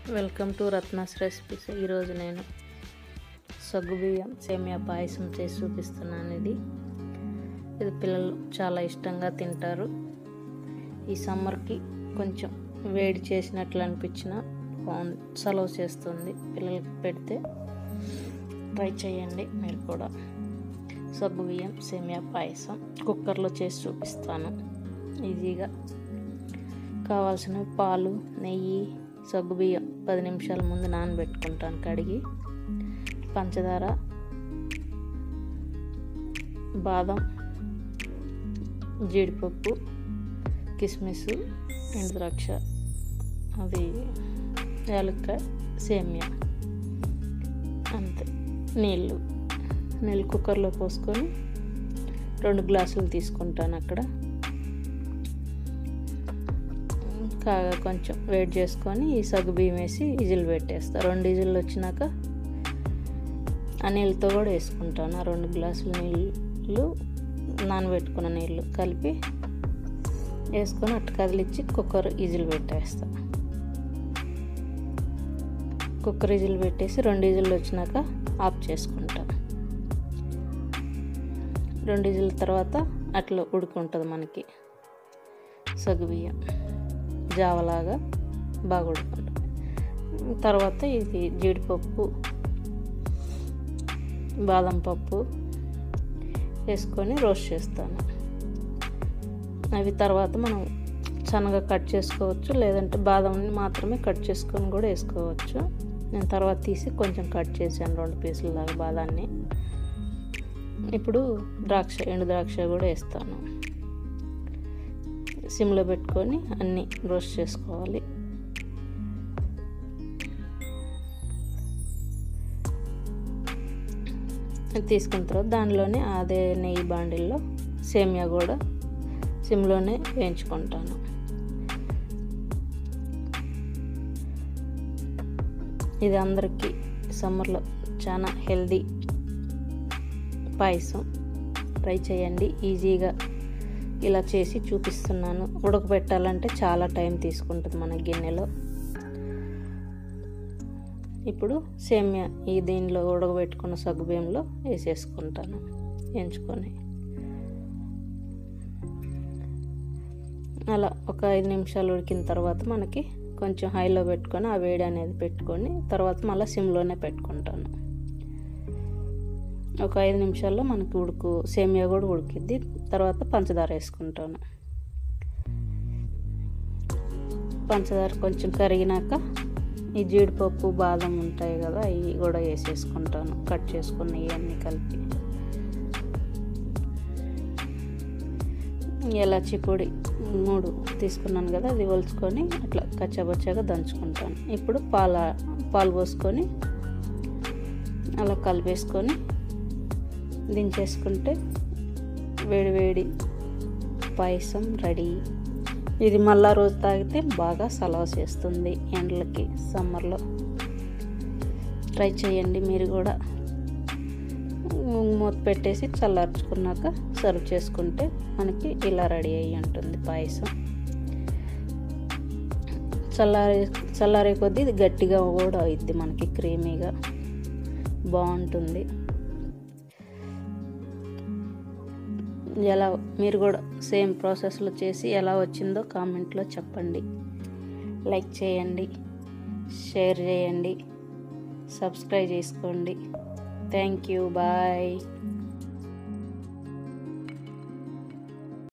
welcome to Ratna's recipes ఈరోజు నేను సగ్గుబియ్యం సేమియా పాయసం చేసి చూపిస్తున్నాను ఇది ఇది పిల్లలు చాలా ఇష్టంగా తింటారు ఈ సమ్మర్కి కొంచెం వేడి చేసినట్లు అనిపించిన బాగుంది సలవ చేస్తుంది పిల్లలకి పెడితే ట్రై చేయండి మీరు కూడా సగ్గుబియ్యం సేమియా పాయసం కుక్కర్లో చేసి చూపిస్తాను ఈజీగా కావాల్సిన పాలు నెయ్యి సగ్గుబియ్యం పది నిమిషాల ముందు నానబెట్టుకుంటాను కడిగి పంచదార బాదం జీడిపప్పు కిస్మిస్ ఎండుద్రాక్ష అది యాలక్కాయ సేమియా అంతే నీళ్ళు నీళ్ళు కుక్కర్లో పోసుకొని రెండు గ్లాసులు తీసుకుంటాను అక్కడ కాగా కొంచెం వేడి చేసుకొని ఈ సగ్గు బియ్యం వేసి ఇజిల్ పెట్టేస్తా రెండు ఇజిల్ వచ్చినాక ఆ నీళ్ళతో కూడా వేసుకుంటాను ఆ రెండు గ్లాసుల నీళ్ళు నానబెట్టుకున్న నీళ్ళు కలిపి వేసుకొని అట్టు కదిలిచ్చి కుక్కర్ ఇజిల్ పెట్టేస్తా కుక్కర్ ఇజిల్ పెట్టేసి రెండు ఇజిల్ వచ్చినాక ఆఫ్ చేసుకుంటా రెండు ఇజిల్ తర్వాత అట్లా ఉడుకుంటుంది మనకి సగ్గుబియ్యం జావలాగా బాగా ఉడుకుంటుంది తర్వాత ఇది జీడిపప్పు బాదం పప్పు వేసుకొని రోస్ట్ చేస్తాను అవి తర్వాత మనం సన్నగా కట్ చేసుకోవచ్చు లేదంటే బాదంని మాత్రమే కట్ చేసుకొని కూడా వేసుకోవచ్చు నేను తర్వాత తీసి కొంచెం కట్ చేశాను రెండు పీసుల దాకా బాదాన్ని ఇప్పుడు ద్రాక్ష ఎండు ద్రాక్ష కూడా వేస్తాను సిమ్లో పెట్టుకొని అన్నీ రోస్ట్ చేసుకోవాలి తీసుకున్న తర్వాత దానిలోనే అదే నెయ్యి బాండిల్లో సేమియా కూడా సిమ్లోనే వేయించుకుంటాను ఇది అందరికీ సమ్మర్లో చాలా హెల్దీ పాయసం ట్రై చేయండి ఈజీగా ఇలా చేసి చూపిస్తున్నాను ఉడకబెట్టాలంటే చాలా టైం తీసుకుంటుంది మన గిన్నెలో ఇప్పుడు సేమ్యా ఈ దీనిలో ఉడకబెట్టుకున్న సగ్గుబియ్యంలో వేసేసుకుంటాను ఎంచుకొని అలా ఒక ఐదు నిమిషాలు ఉడికిన తర్వాత మనకి కొంచెం హైలో పెట్టుకొని ఆ వేడి అనేది పెట్టుకొని తర్వాత మళ్ళీ సిమ్లోనే పెట్టుకుంటాను ఒక ఐదు నిమిషాల్లో మనకి ఉడుకు సేమియా కూడా ఉడికిద్ది తర్వాత పంచదార వేసుకుంటాను పంచదార కొంచెం కరిగినాక ఈ జీడిపప్పు బాదం ఉంటాయి కదా అవి కూడా వేసేసుకుంటాను కట్ చేసుకుని ఇవన్నీ కలిపి ఎలాచి పొడి మూడు తీసుకున్నాను కదా అది ఒలుచుకొని అట్లా కచ్చాబచ్చాగా దంచుకుంటాను ఇప్పుడు పాల పాలు పోసుకొని అలా కలిపేసుకొని దించేసుకుంటే వేడి వేడి పాయసం రెడీ ఇది మళ్ళా రోజు తాగితే బాగా సలవ చేస్తుంది ఎండలకి సమ్మర్లో ట్రై చేయండి మీరు కూడా మూత పెట్టేసి చల్లార్చుకున్నాక సర్వ్ చేసుకుంటే మనకి ఇలా రెడీ అయ్యి ఉంటుంది పాయసం చల్లారే చల్లారే కొద్దీ ఇది గట్టిగా కూడా అవుద్ది మనకి క్రీమీగా బాగుంటుంది ఎలా మీరు కూడా సేమ్ ప్రాసెస్లో చేసి ఎలా వచ్చిందో కామెంట్లో చెప్పండి లైక్ చేయండి షేర్ చేయండి సబ్స్క్రైబ్ చేసుకోండి థ్యాంక్ యూ బాయ్